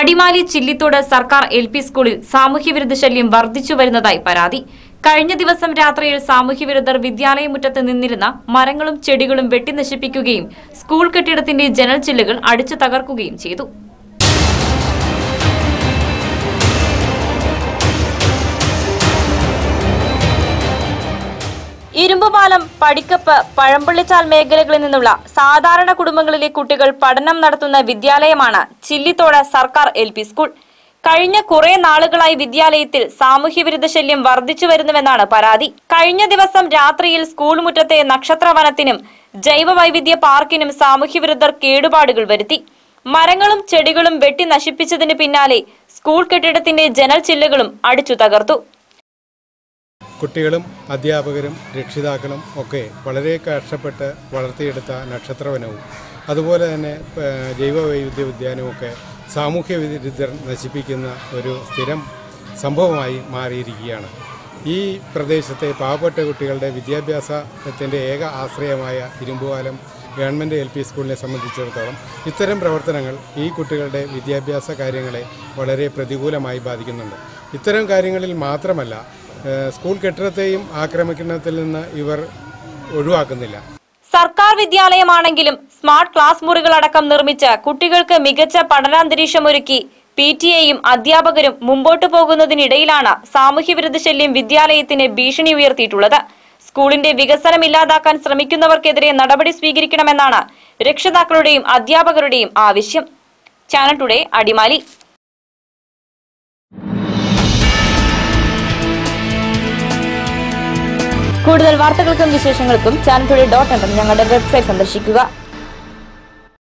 അടിമാലി ചില്ലിത്തോട് സർക്കാർ L P സ്കൂളിൽ സാമൂഹ്യവിരുദ്ധ ശല്യം വർദ്ധിച്ചു വരുന്നതായി പരാതി കഴിഞ്ഞ ദിവസം രാത്രിയിൽ സാമൂഹ്യവിരുദ്ധർ വിദ്യാലയമുറ്റത്ത് നിന്നിരുന്ന മരങ്ങളും ചെടികളും വെട്ടിനശിപ്പിക്കുകയും സ്കൂൾ കെട്ടിടത്തിന്റെ ജനൽ ചില്ലുകൾ അടിച്ചു തകർക്കുകയും ചെയ്തു ഇരുമ്പുപാലം പടിക്കപ്പ് പഴമ്പള്ളിച്ചാൽ മേഖലകളിൽ നിന്നുള്ള സാധാരണ കുടുംബങ്ങളിലെ കുട്ടികൾ പഠനം നടത്തുന്ന വിദ്യാലയമാണ് ചില്ലിത്തോട് സർക്കാർ എൽ പി സ്കൂൾ കഴിഞ്ഞ കുറെ നാളുകളായി വിദ്യാലയത്തിൽ സാമൂഹ്യവിരുദ്ധ ശല്യം വർദ്ധിച്ചു വരുന്നുവെന്നാണ് പരാതി കഴിഞ്ഞ ദിവസം രാത്രിയിൽ സ്കൂൾ മുറ്റത്തെ നക്ഷത്രവനത്തിനും ജൈവവൈവിധ്യ പാർക്കിനും സാമൂഹ്യവിരുദ്ധർ കേടുപാടുകൾ വരുത്തി മരങ്ങളും ചെടികളും വെട്ടി നശിപ്പിച്ചതിന് പിന്നാലെ സ്കൂൾ കെട്ടിടത്തിന്റെ ജനൽ ചില്ലുകളും അടിച്ചു തകർത്തു കുട്ടികളും അധ്യാപകരും രക്ഷിതാക്കളും ഒക്കെ വളരെ കഷ്ടപ്പെട്ട് വളർത്തിയെടുത്ത നക്ഷത്രവനവും അതുപോലെ തന്നെ ഏഹ്, ജൈവവൈവിധ്യ ഉദ്യാനവും ഒക്കെ സാമൂഹ്യ വിരുദ്ധർ നശിപ്പിക്കുന്ന ഒരു സ്ഥിരം സംഭവമായി മാറിയിരിക്കുകയാണ് ഈ പ്രദേശത്തെ പാവപ്പെട്ട കുട്ടികളുടെ വിദ്യാഭ്യാസത്തിൻ്റെ ഏക ആശ്രയമായ ഇരുമ്പുപാലം ഗവൺമെൻറ് എൽ പി സ്കൂളിനെ സംബന്ധിച്ചിടത്തോളം ഇത്തരം പ്രവർത്തനങ്ങൾ ഈ കുട്ടികളുടെ വിദ്യാഭ്യാസ കാര്യങ്ങളെ വളരെ പ്രതികൂലമായി ബാധിക്കുന്നുണ്ട് ഇത്തരം കാര്യങ്ങളിൽ മാത്രമല്ല ഏഹ് സ്കൂൾ കെട്ടിടത്തെയും ആക്രമിക്കുന്നതിൽ നിന്ന് ഇവർ ഒഴിവാക്കുന്നില്ല സർക്കാർ വിദ്യാലയമാണെങ്കിലും സ്മാർട്ട് ക്ലാസ് മുറികളടക്കം നിർമ്മിച്ച് കുട്ടികൾക്ക് മികച്ച പഠനാന്തരീക്ഷമൊരുക്കി പി ടി എയും അധ്യാപകരും മുമ്പോട്ടു പോകുന്നതിനിടയിലാണ് സാമൂഹ്യവിരുദ്ധ ശല്യം വിദ്യാലയത്തിന് ഭീഷണി ഉയർത്തിയിട്ടുള്ളത് സ്കൂളിന്റെ വികസനം ഇല്ലാതാക്കാൻ ശ്രമിക്കുന്നവർക്കെതിരെ നടപടി സ്വീകരിക്കണമെന്നാണ് രക്ഷിതാക്കളുടെയും അധ്യാപകരുടെയും ആവശ്യം ചാനൽ ടുഡേ അടിമാലി കൂടുതൽ വാർത്തകൾക്കും വിശേഷങ്ങൾക്കും ചാനൽ ടുഡേ ഡോട്ട് ഞങ്ങളുടെ വെബ്സൈറ്റ് സന്ദർശിക്കുക